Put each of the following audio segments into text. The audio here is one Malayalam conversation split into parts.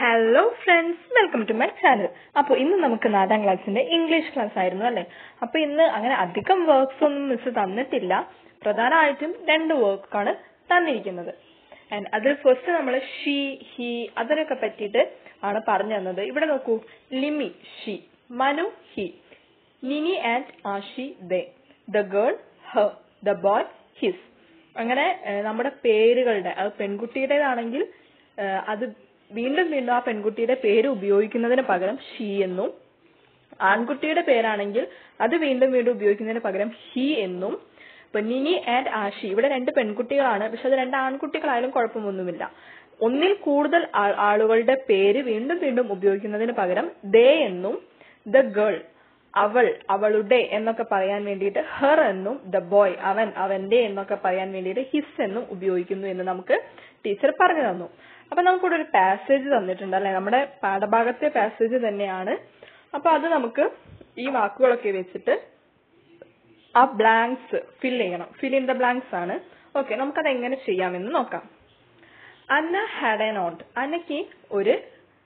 hello friends welcome to my channel അപ്പോൾ ഇന്ന് നമുക്ക് നാലാം ക്ലാസ്സിന്റെ ഇംഗ്ലീഷ് ക്ലാസ് ആയിരുന്നു അല്ലേ അപ്പോൾ ഇന്ന് അങ്ങനെ അധികം വർക്ക്സ് ഒന്നും മിസ് തന്നിട്ടില്ല പ്രധാനമായിട്ടും രണ്ട് വർക്കാണ് തന്നിരിക്കുന്നത് ആൻഡ് അതിൽ ഫസ്റ്റ് നമ്മൾ ഷീ ഹി അതിനൊക്കെ പറ്റിയിട്ട് ആണ് പറഞ്ഞു തന്നത് ഇവിടെ നോക്കൂ Limi she Manu he Nini and Ashi they the girl her the boy his അങ്ങനെ ഏഹ്, നമ്മുടെ പേരുകളുടെ അത് പെൺകുട്ടിയുടേതാണെങ്കിൽ ഏഹ്, അത് വീണ്ടും വീണ്ടും ആ പെൺകുട്ടിയുടെ പേര് ഉപയോഗിക്കുന്നതിന് പകരം ഷീ എന്നും ആൺകുട്ടിയുടെ പേരാണെങ്കിൽ അത് വീണ്ടും വീണ്ടും ഉപയോഗിക്കുന്നതിന് പകരം ഹി എന്നും ഇപ്പൊ നിനി ആൻഡ് ആഷി ഇവിടെ രണ്ട് പെൺകുട്ടികളാണ് പക്ഷെ അത് രണ്ട് ആൺകുട്ടികളായാലും കുഴപ്പമൊന്നുമില്ല ഒന്നിൽ കൂടുതൽ ആ- ആളുകളുടെ പേര് വീണ്ടും വീണ്ടും ഉപയോഗിക്കുന്നതിന് പകരം ദേ എന്നും ദ ഗേൾ അവൾ അവളുടെ എന്നൊക്കെ പറയാൻ വേണ്ടിയിട്ട് ഹെർ എന്നും ദ ബോയ് അവൻ അവന്റെ എന്നൊക്കെ പറയാൻ വേണ്ടിയിട്ട് ഹിസ് എന്നും ഉപയോഗിക്കുന്നു എന്ന് നമുക്ക് ടീച്ചർ പറഞ്ഞു തന്നു അപ്പൊ നമുക്കിവിടെ ഒരു പാസേജ് തന്നിട്ടുണ്ട് അല്ലെ നമ്മുടെ പാഠഭാഗത്തെ പാസേജ് തന്നെയാണ് അപ്പൊ അത് നമുക്ക് ഈ വാക്കുകളൊക്കെ വെച്ചിട്ട് ആ ബ്ലാങ്ക്സ് ഫിൽ ചെയ്യണം ഫിൽ ഇൻ ദ ബ്ലാങ്ക്സ് ആണ് ഓക്കെ നമുക്കത് എങ്ങനെ ചെയ്യാമെന്ന് നോക്കാം അന്ന ഹാഡ് എൻ ഓണ്ട് അന്നയ്ക്ക് ഒരു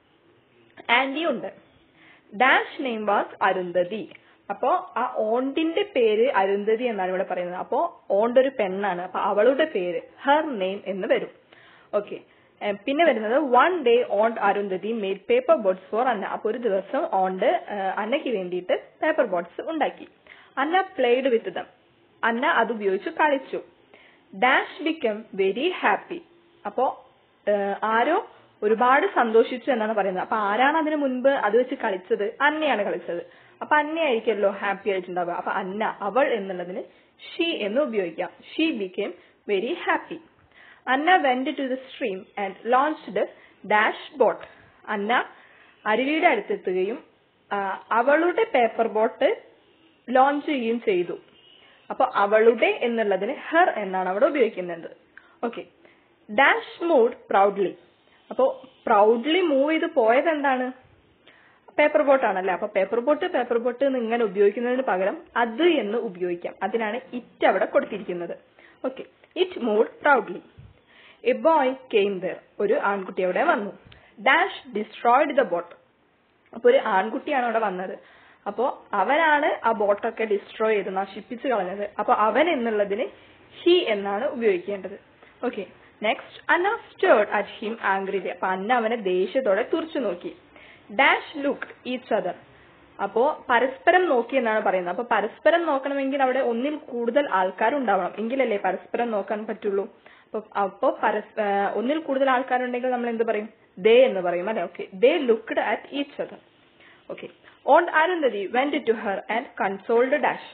ആന്റി ഉണ്ട് ഡാഷ് നെയിം വാസ് അരുന്ധതി അപ്പോ ആ ഓണ്ടിന്റെ പേര് അരുന്ധതി എന്നാണ് ഇവിടെ പറയുന്നത് അപ്പോ ഓണ്ട് ഒരു പെണ്ണാണ് അപ്പൊ അവളുടെ പേര് ഹർ നെയിം എന്ന് വരും ഓക്കെ പിന്നെ വരുന്നത് one day aunt Arundhati made paper boats for Anna അപ്പൊ ഒരു ദിവസം ഓണ്ട് ഏഹ്, അന്നയ്ക്ക് വേണ്ടിയിട്ട് പേപ്പർ ബോട്ട്സ് ഉണ്ടാക്കി അന്ന പ്ലേഡ് വിത്ത് ദം അന്ന അത് ഉപയോഗിച്ച് കളിച്ചു ഡാഷ് ബിക്കം വെരി ഹാപ്പി അപ്പോ ഏഹ്, ആരോ ഒരുപാട് സന്തോഷിച്ചു എന്നാണ് പറയുന്നത് അപ്പൊ ആരാണ് അതിനു മുൻപ് അത് വെച്ച് കളിച്ചത് അന്നയാണ് കളിച്ചത് അപ്പൊ അന്നയായിരിക്കുമല്ലോ ഹാപ്പി ആയിട്ടുണ്ടാവുക അപ്പൊ അന്ന അവൾ എന്നുള്ളതിന് ഷീ എന്ന് ഉപയോഗിക്കാം she became very happy Anna went to the stream and launched dash boat Anna അരുവിയുടെ അടുത്തെത്തുകയും ആ, അവളുടെ പേപ്പർ ബോട്ട് ലോഞ്ച് ചെയ്യുകയും ചെയ്തു അപ്പൊ അവളുടെ എന്നുള്ളതിന് ഹെർ എന്നാണ് അവിടെ ഉപയോഗിക്കുന്നത് ഓക്കെ ഡാഷ് മൂഡ് പ്രൗഡ്ലി അപ്പോ പ്രൗഡ്ലി മൂവ് ചെയ്ത് പോയത് എന്താണ് പേപ്പർ ബോട്ട് ആണല്ലേ അപ്പൊ പേപ്പർ ബോട്ട് പേപ്പർ ബോട്ട് എന്ന് ഇങ്ങനെ ഉപയോഗിക്കുന്നതിന് പകരം അത് എന്ന് ഉപയോഗിക്കാം അതിനാണ് ഇറ്റ് അവിടെ കൊടുത്തിരിക്കുന്നത് okay it moved proudly a boy came there ഒരു ആൺകുട്ടി അവിടെ വന്നു ഡാഷ് ഡിസ്ട്രോയിഡ് ദ ബോട്ട് അപ്പൊ ഒരു ആൺകുട്ടിയാണ് അവിടെ വന്നത് അപ്പോ അവനാണ് ആ ബോട്ടൊക്കെ ഡിസ്ട്രോയ് ചെയ്ത് നശിപ്പിച്ചു കളഞ്ഞത് അപ്പൊ അവൻ എന്നുള്ളതിന് ഹി എന്നാണ് ഉപയോഗിക്കേണ്ടത് okay next Anna stared at him angrily അപ്പൊ അന്ന അവനെ ദേഷ്യത്തോടെ തുറച്ചു നോക്കി ഡാഷ് ലുക്ക് ഈച്ച് അതർ അപ്പോ പരസ്പരം നോക്കി എന്നാണ് പറയുന്നത് അപ്പൊ പരസ്പരം നോക്കണമെങ്കിൽ അവിടെ ഒന്നിൽ കൂടുതൽ ആൾക്കാരുണ്ടാവണം എങ്കിലല്ലേ പരസ്പരം നോക്കാൻ പറ്റുള്ളൂ അപ്പൊ അപ്പോ പരസ് ആ, ഒന്നിൽ കൂടുതൽ ആൾക്കാരുണ്ടെങ്കിൽ നമ്മൾ എന്ത് പറയും ദേ എന്ന് പറയും അല്ലെ okay they looked at each other okay aunt Arundhati went to her and consoled dash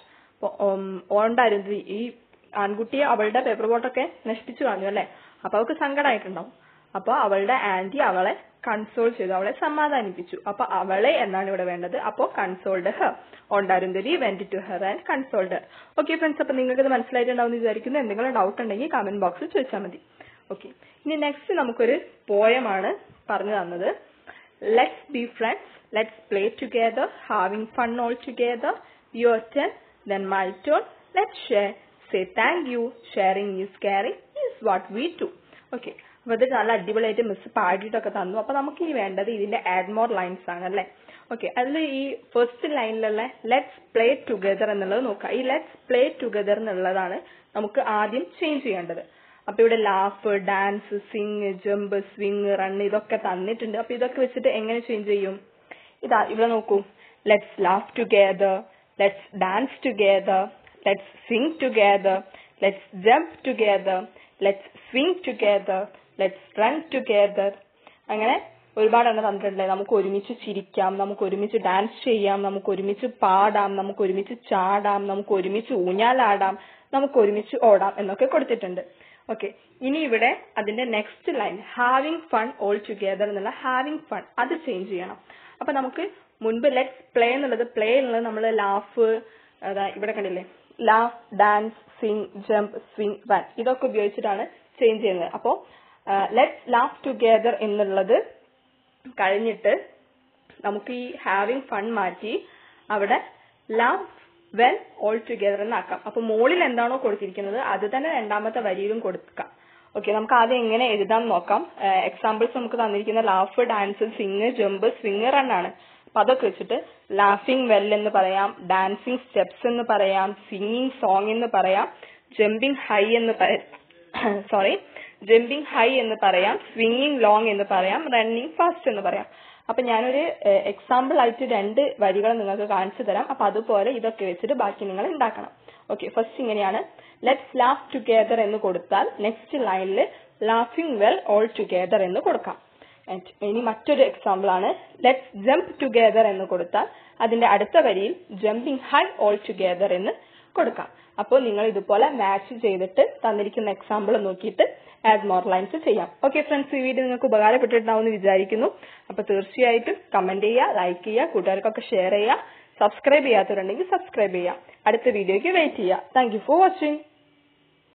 aunt Arundhati ഈ ആൺകുട്ടിയെ അവളുടെ പേപ്പർ ബോട്ടൊക്കെ നശിപ്പിച്ചു കളഞ്ഞു അല്ലെ അപ്പൊ അവൾക്ക് സങ്കടമായിട്ടുണ്ടാവും അപ്പൊ അവളുടെ ആന്റി അവളെ കൺസോൾ ചെയ്തു അവളെ സമാധാനിപ്പിച്ചു അപ്പൊ അവളെ എന്നാണ് ഇവിടെ വേണ്ടത് അപ്പോ consoled her aunt Arundhati went to her and consoled okay friends അപ്പൊ നിങ്ങൾക്ക് ഇത് മനസ്സിലായിട്ടുണ്ടാവും എന്ന് വിചാരിക്കുന്നു എന്തെങ്കിലും ഡൗട്ട് ഉണ്ടെങ്കിൽ കമന്റ് ബോക്സിൽ ചോദിച്ചാൽ മതി ഓക്കെ ഇനി നെക്സ്റ്റ് നമുക്കൊരു പോയമാണ് പറഞ്ഞു തന്നത് let's be friends let's play together having fun all together your turn then my turn let share say thank you sharing is caring is what we do okay അപ്പൊ ഇത് നല്ല അടിപൊളിയായിട്ട് മിസ് പാടിയിട്ടൊക്കെ തന്നു അപ്പൊ നമുക്ക് ഇനി വേണ്ടത് ഇതിന്റെ ആഡ് മോർ ലൈൻസ് ആണ് അല്ലേ ഓക്കെ അതിൽ ഈ ഫസ്റ്റ് ലൈനിലുള്ള ലെറ്റ്സ് പ്ലേ ടുഗദർ എന്നുള്ളത് നോക്കാം ഈ ലെറ്റ്സ് പ്ലേ ടുഗദർ എന്നുള്ളതാണ് നമുക്ക് ആദ്യം ചേഞ്ച് ചെയ്യേണ്ടത് അപ്പൊ ഇവിടെ laugh dance sing jump swing run ഇതൊക്കെ തന്നിട്ടുണ്ട് അപ്പൊ ഇതൊക്കെ വെച്ചിട്ട് എങ്ങനെ ചേഞ്ച് ചെയ്യും ഇതാ ഇവിടെ നോക്കൂ let's laugh together let's dance together let's sing together let's jump together let's swing together let's run together അങ്ങനെ ഒരുപാട് എണ്ണം തന്നിട്ടുണ്ടല്ലേ നമുക്ക് ഒരുമിച്ച് ചിരിക്കാം നമുക്ക് ഒരുമിച്ച് ഡാൻസ് ചെയ്യാം നമുക്ക് ഒരുമിച്ച് പാടാം നമുക്ക് ഒരുമിച്ച് ചാടാം നമുക്ക് ഒരുമിച്ച് ഊഞ്ഞാലാടാം നമുക്ക് ഒരുമിച്ച് ഓടാം എന്നൊക്കെ കൊടുത്തിട്ടുണ്ട് ഓക്കെ ഇനി ഇവിടെ അതിന്റെ next line having fun all together എന്നുള്ള ഹാവിംഗ് ഫൺ അത് ചേഞ്ച് ചെയ്യണം അപ്പൊ നമുക്ക് മുൻപ് ലെറ്റ്സ് പ്ലേ എന്നുള്ളത് പ്ലേ എന്നുള്ളത് നമ്മൾ ലാഫ് അതാ ഇവിടെ കണ്ടില്ലേ laugh dance sing jump swing run ഇതൊക്കെ ഉപയോഗിച്ചിട്ടാണ് ചേഞ്ച് ചെയ്യുന്നത് അപ്പോ ലെറ്റ്സ് ലാഫ് ടുഗെദർ എന്നുള്ളത് കഴിഞ്ഞിട്ട് നമുക്ക് ഈ ഹാവിംഗ് ഫൺ മാറ്റി അവിടെ ലവ് വെൻ ഓൾ ടുഗെദർ എന്നാക്കാം അപ്പൊ മുകളിൽ എന്താണോ കൊടുത്തിരിക്കുന്നത് അത് തന്നെ രണ്ടാമത്തെ വരിയിലും കൊടുക്കാം ഓക്കെ നമുക്ക് ആദ്യം എങ്ങനെ എഴുതാം നോക്കാം എക്സാമ്പിൾസ് നമുക്ക് തന്നിരിക്കുന്ന laugh dance sing jump swing run ആണ് അപ്പൊ അതൊക്കെ വെച്ചിട്ട് ലാഫിംഗ് വെൽ എന്ന് പറയാം ഡാൻസിങ് സ്റ്റെപ്സ് എന്ന് പറയാം സിംഗിങ് സോങ് എന്ന് പറയാം ജമ്പിങ് ഹൈ എന്ന് സോറി ജമ്പിങ് ഹൈ എന്ന് പറയാം സ്വിങ്ങിങ് ലോങ് എന്ന് പറയാം റണ്ണിങ് ഫാസ്റ്റ് എന്ന് പറയാം അപ്പൊ ഞാനൊരു എക്സാമ്പിൾ ആയിട്ട് രണ്ട് വരികൾ നിങ്ങൾക്ക് കാണിച്ചു തരാം അപ്പൊ അതുപോലെ ഇതൊക്കെ വെച്ചിട്ട് ബാക്കി നിങ്ങൾ ഉണ്ടാക്കണം ഓക്കെ ഫസ്റ്റ് ഇങ്ങനെയാണ് ലെറ്റ്സ് ലാഫ് ടുഗെദർ എന്ന് കൊടുത്താൽ നെക്സ്റ്റ് ലൈനിൽ ലാഫിംഗ് വെൽ ഓൾ ടുഗെദർ എന്ന് കൊടുക്കാം And ഇനി മറ്റൊരു എക്സാമ്പിൾ ആണ് ലെറ്റ്സ് ജംപ് ടുഗെദർ എന്ന് കൊടുത്താൽ അതിന്റെ അടുത്ത വരിയിൽ ജമ്പിങ് ഹൈ ഓൾ ടുഗെദർ എന്ന് കൊടുക്കാം അപ്പോൾ നിങ്ങൾ ഇതുപോലെ മാച്ച് ചെയ്തിട്ട് തന്നിരിക്കുന്ന എക്സാമ്പിൾ നോക്കിയിട്ട് ആഡ് മോർ ലൈൻസ് ചെയ്യാം ഓക്കെ ഫ്രണ്ട്സ് ഈ വീഡിയോ നിങ്ങൾക്ക് ഉപകാരപ്പെട്ടിട്ടുണ്ടാവും എന്ന് വിചാരിക്കുന്നു അപ്പൊ തീർച്ചയായിട്ടും കമന്റ് ചെയ്യുക ലൈക്ക് ചെയ്യുക കൂട്ടുകാർക്കൊക്കെ ഷെയർ ചെയ്യുക സബ്സ്ക്രൈബ് ചെയ്യാത്തവരുണ്ടെങ്കിൽ സബ്സ്ക്രൈബ് ചെയ്യുക അടുത്ത വീഡിയോയ്ക്ക് വെയിറ്റ് ചെയ്യുക താങ്ക് യു ഫോർ വാച്ചിങ്